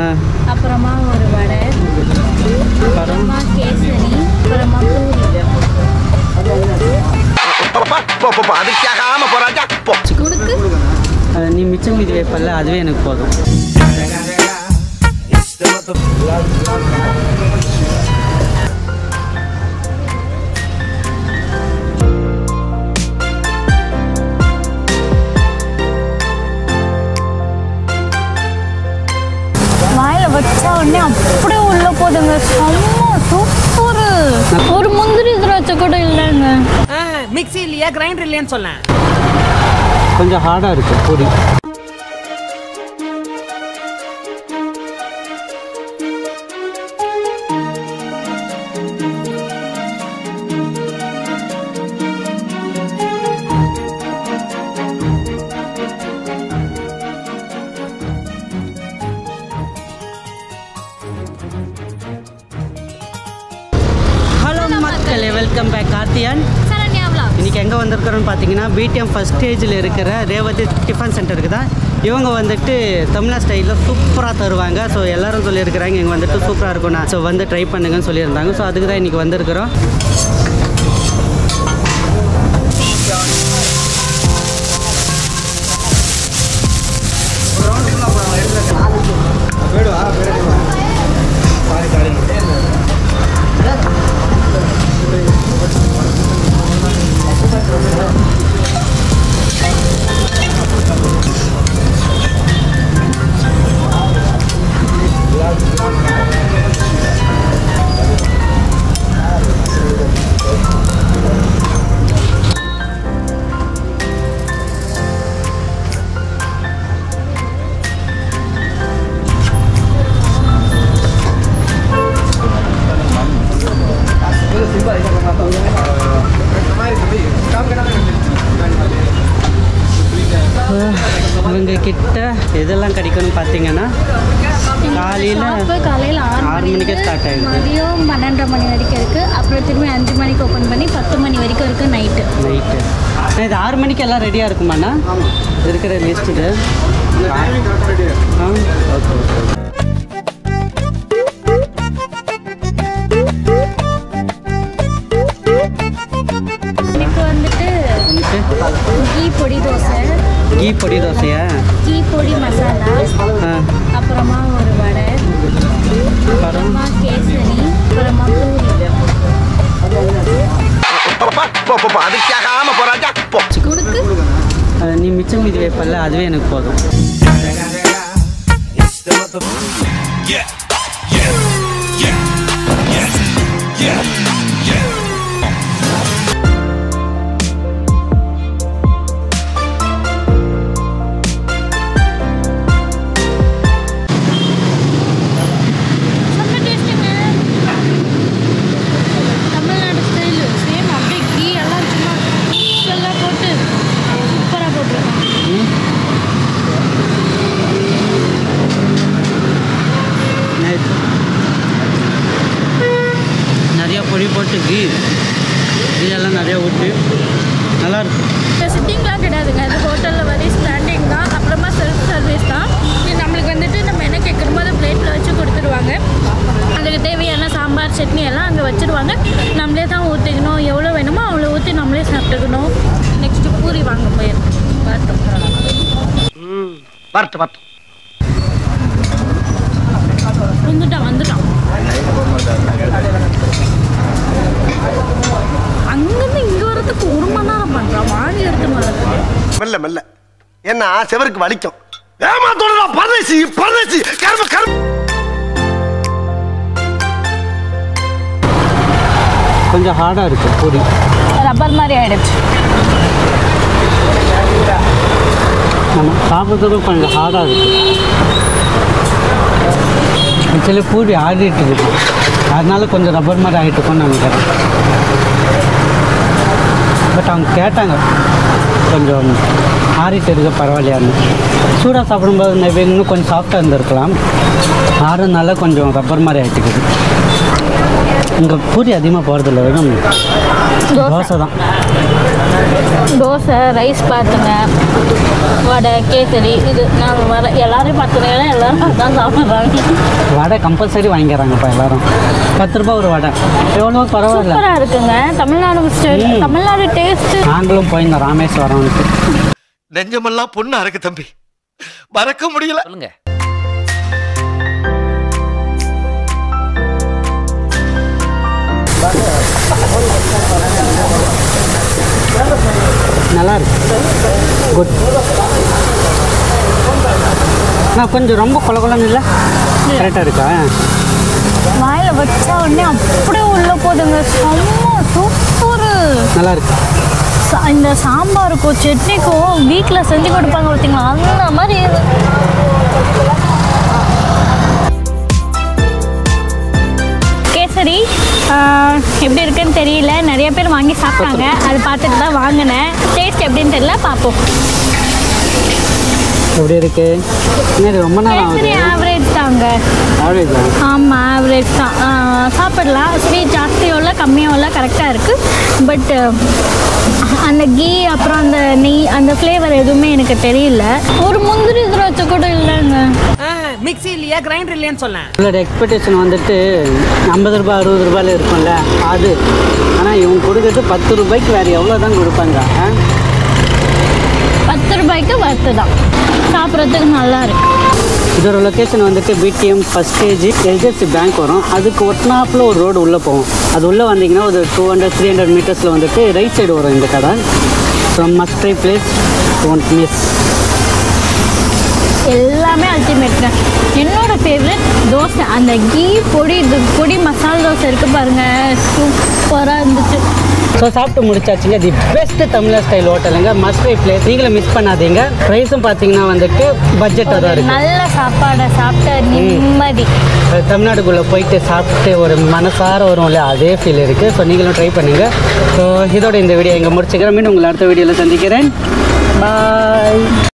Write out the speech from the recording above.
ஆ அப்புறமா ஒரு வடை அப்புறம் அப்புறமா கேசரி அப்புறமா பூரி அதுக்காகாம போறாச்சா போ உனக்கு அது நீ மிச்சம் மீதி வைப்பல்ல அதுவே எனக்கு போதும் வாயில வச்ச உடனே அப்படியே உள்ள போதுங்க செம்ம சூப்பரு ஒரு முந்திரி திராட்சை கூட இல்லைங்க மிக்ஸி இல்லையா கிரைண்டர் இல்லையான்னு சொல்லேன் கொஞ்சம் ஹார்டாக இருக்குது பூரி ஹலோ மக்களே welcome back Karthiyan Saranya vlog. இன்றைக்கி எங்கே வந்திருக்கிறோன்னு பார்த்தீங்கன்னா பிடிஎம் ஃபஸ்ட் ஸ்டேஜில் இருக்கிற ரேவதி டிஃபன் சென்டருக்கு தான் இவங்க வந்துட்டு தமிழா ஸ்டைலில் சூப்பராக தருவாங்க ஸோ எல்லாரும் சொல்லியிருக்கிறாங்க இங்கே வந்துட்டு சூப்பராக இருக்கும்ண்ணா ஸோ வந்து ட்ரை பண்ணுங்கன்னு சொல்லியிருந்தாங்க ஸோ அதுக்கு தான் இன்றைக்கி வந்திருக்கிறோம் இவங்க கிட்ட எதெல்லாம் கிடைக்கும்னு பார்த்தீங்கன்னா காலையில் ஷாப்பு காலையில் ஆறு ஆறு மணிக்கே start ஆயிடுது. மதியம் பன்னெண்டரை மணி வரைக்கும் இருக்குது அப்புறம் திரும்பி அஞ்சு மணிக்கு ஓப்பன் பண்ணி பத்து மணி வரைக்கும் இருக்குது நைட்டு நைட்டு இது ஆறு மணிக்கு எல்லாம் ரெடியாக இருக்குமாண்ணா இருக்கிற லிஸ்ட் இது ஆ ஓகே ஓகே எனக்கு வந்துட்டு வந்துட்டு கீ பொடி தோசை கீ பொடி தோசையா கீ பொடி மசாலா ஆ அப்புறமா ஒரு வடை அப்புறம் அப்புறமா கேசரி அப்புறமா பூரி அதுக்காகாம போறாச்சா போ உனக்கு அது நீ மிச்சம் மீதி வைப்பல்ல அதுவே எனக்கு போதும் செம்ம டேஸ்ட்டுங்க தமிழ்நாடு ஸ்டைலு சேம் அப்படியே கீ எல்லாம் சும்மா எல்லாம் போட்டு சூப்பராக போட்டிருக்காங்க ம் நைட் நிறையா பொடி போட்டு கீ கீ எல்லாம் நிறையா ஊற்றி நல்லாயிருக்கும் சிட்டிங்லாம் கிடையாதுங்க அது ஹோட்டலில் வரை ஸ்டாண்டிங் தான் அப்புறமா செல்ஃப் சர்வீஸ் தான் இது நம்மளுக்கு வந்துட்டு நம்ம என்ன கேட்குறோமோ அதை பிளேட்டில் வச்சு கொடுத்துருவாங்க அதுக்கு தேவையான சாம்பார் சட்னி எல்லாம் அங்கே வச்சுருவாங்க நம்மளே தான் ஊற்றிக்கணும் எவ்வளோ வேணுமோ அவ்வளோ ஊற்றி நம்மளே சாப்பிட்டுக்கணும் நெக்ஸ்ட்டு பூரி வாங்க போயிருக்கோம் பார்த்தோம் வரட்டு வரட்டு வந்துட்டான் வந்துட்டான் அங்கேருந்து இங்கே வரதுக்கு ஒரு மணி நேரம் பண்ணுறான் வாங்கி எடுத்து மாதிரி மெல்ல மெல்ல ஏன்னா செவருக்கு வலிக்கும் ஏமாத்தோட பரதேசி பரதேசி கரும கரும கொஞ்சம் ஹார்டாக இருக்குது பூரி ரப்பர் மாதிரி ஆயிடுச்சு நம்ம சாப்பிட்றதுக்கும் கொஞ்சம் ஹார்டாக இருக்குது ஆக்சுவலி பூரி ஆடிட்டு இருக்கு அதனால கொஞ்சம் ரப்பர் மாதிரி ஆகிட்டு இருக்கும்னு நினைக்கிறேன் பட் அவங்க கேட்டாங்க கொஞ்சம் ஆறிட்டு இருக்க பரவாயில்லையான்னு சூடாக சாப்பிடும்போது மேபி இன்னும் கொஞ்சம் சாஃப்டாக இருந்திருக்கலாம் ஆறுனால கொஞ்சம் ரப்பர் மாதிரி ஆகிட்டுக்குது இங்கே பூரி அதிகமாக போகிறதில்ல வெறும் தோசை தான் தோசை ரைஸ் பார்த்துங்க வடை கேசரி இது நான் வர எல்லாரையும் பார்த்துருக்கேன் எல்லாரும் தான் சாப்பிட்றாங்க வடை கம்பல்சரி வாங்கிக்கிறாங்கப்பா எல்லாரும் பத்து ரூபாய் ஒரு வடை எவ்வளோ பரவாயில்ல சூப்பராக இருக்குங்க தமிழ்நாடு ஸ்டைல் ம். தமிழ்நாடு டேஸ்ட்டு நாங்களும் போயிருந்தோம் ராமேஸ்வரம்க்கு நெஞ்சமெல்லாம் பொண்ணா இருக்கு தம்பி மறக்க முடியல சொல்லுங்க நல்லா இருக்கு குட் நான் கொஞ்சம் ரொம்ப கொல கொலன்னு இல்லை கரெக்டாக இருக்கா வாயில் வச்சா உடனே அப்படியே உள்ளே போதுங்க செம்ம சூப்பரு நல்லா இருக்கு சா- இந்த சாம்பாருக்கும் சட்னிக்கும் வீட்டில் செஞ்சு கொடுப்பாங்க பார்த்தீங்களா அந்த மாதிரி இது. கேசரி ஆஹ், எப்படி இருக்குன்னு தெரியல நிறைய பேர் வாங்கி சாப்பிட்டாங்க அது பார்த்துட்டு தான் வாங்கினேன் டேஸ்ட் எப்படின்னு தெரியல பார்ப்போம் எப்படி இருக்கு என்ன ரொம்ப நேரம் கேசரி ஆகுது ஆவரேஜ் தாங்க ஆவரேஜா ஆமாம் ஆவரேஜ் தான் ஆஹ், சாப்பிடலாம் ஸ்வீட் ஜாஸ்தியும் இல்லை கம்மியும் இல்லை கரெக்டாக இருக்குது பட் அந்த கீ அப்புறம் அந்த நெய் அந்த ஃப்ளேவர் எதுவுமே எனக்கு தெரியல ஒரு முந்திரி திராட்சை கூட இல்லைங்க மிக்ஸி இல்லையா கிரைண்டர் இல்லையான்னு சொன்னேன் உங்களோட எக்ஸ்பெக்டேஷன் வந்துட்டு ஐம்பது ரூபாய் அறுபது ரூபாயில் இருக்கும்ல அது ஆனால் இவங்க கொடுக்கறது பத்து ரூபாய்க்கு வேறு எவ்வளோ தான் கொடுப்பாங்க ஆ? பத்து ரூபாய்க்கு வறுத்து தான் சாப்பிட்றதுக்கு நல்லா இருக்கு இதோட லொக்கேஷன் வந்துட்டு BTM first stage HDFC bank வரும் அதுக்கு ஒட்டினாப்பில் ஒரு ரோடு உள்ளே போகும் அது உள்ளே வந்தீங்கன்னா ஒரு டூ ஹண்ட்ரட் த்ரீ ஹண்ட்ரட் மீட்டர்ஸில் வந்துட்டு ரைட் சைடு வரும் இந்த கடை so must try place won't miss எல்லாமே அல்டிமேட்ங்க என்னோட ஃபேவரட் தோசை அந்த கீ பொடி இது பொடி மசால் தோசை இருக்கு பாருங்க சூப்பராக இருந்துச்சு ஸோ சாப்பிட்டு முடிச்சாச்சுங்க தி பெஸ்ட் தமிழர் ஸ்டைல் ஹோட்டலுங்க மஸ்ட் ட்ரை பிளேஸ் நீங்களும் மிஸ் பண்ணாதீங்க ப்ரைஸும் பார்த்தீங்கன்னா வந்துட்டு பட்ஜெட்டாக தான் இருக்குது நல்ல சாப்பாடை சாப்பிட்ட நிம்மதி தமிழ்நாடுக்குள்ளே போயிட்டு சாப்பிட்டு ஒரு மனசார வரும்ல அதே ஃபீல் இருக்குது ஸோ நீங்களும் ட்ரை பண்ணுங்கள் ஸோ இதோட இந்த வீடியோ இங்கே முடிச்சுக்கிறேன் மீண்டும் உங்களை அடுத்த வீடியோவில் சந்திக்கிறேன் பாய்